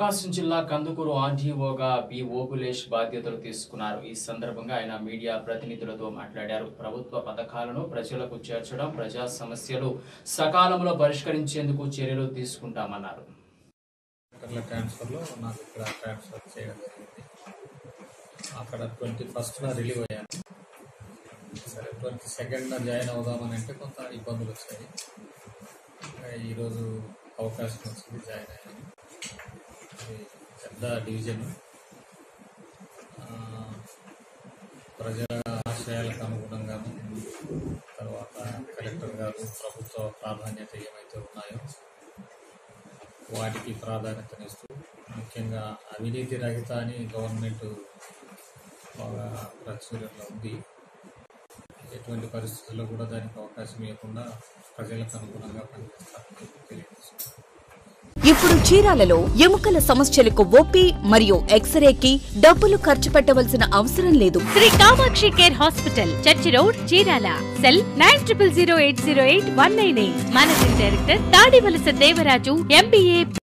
ప్రకాశం జిల్లా కందుకూరు ఆర్డీఓగా బి ఓబులేష్ బాధ్యతలు తీసుకున్నారు ఈ సందర్భంగా ఆయన మీడియా ప్రతినిధులతో మాట్లాడారు ప్రభుత్వ పథకాలను ప్రజలకు చేర్చడం ప్రజా సమస్యలు సకాలంలో పరిష్కరించేందుకు చర్యలు తీసుకుంటామన్నారు అట్లా ట్రాన్స్ఫర్లో నాకు ఇక్కడ ట్రాన్స్ఫర్ చేయడం జరిగింది అక్కడ ట్వంటీ ఫస్ట్న రిలీవ్ అయ్యాను సరే ట్వంటీ సెకండ్న జాయిన్ అవుదామని అంటే కొంత ఇబ్బందులు వచ్చాయి ఇంకా ఈరోజు అవకాశం వచ్చింది జాయిన్ అయ్యాను ఇది పెద్ద డివిజన్ ఆ, ప్రజల ఆశయాలకు అనుగుణంగాను తర్వాత కలెక్టర్ గారు ప్రభుత్వ ప్రాధాన్యత ఏమైతే ఉన్నాయో వాటికి ప్రాధాన్యతనిస్తూ ముఖ్యంగా అవినీతి రహిత అని గవర్నమెంట్ బాగా ప్రాచుర్యంలో ఉంది ఎటువంటి పరిస్థితుల్లో కూడా దానికి అవకాశం ఇవ్వకుండా ప్రజలకు అనుగుణంగా పనిచేస్తారని తెలియజేస్తున్నారు ఇప్పుడు చీరాలలో ఎముకల సమస్యలకు ఓపీ మరియు ఎక్స్రేకి డబ్బులు ఖర్చు పెట్టవలసిన అవసరం లేదు Sri Kamakshi care hospital church road Chirala cell nine triple zero eight zero eight one nine eight managing director Tadivalasa Devaraju MBA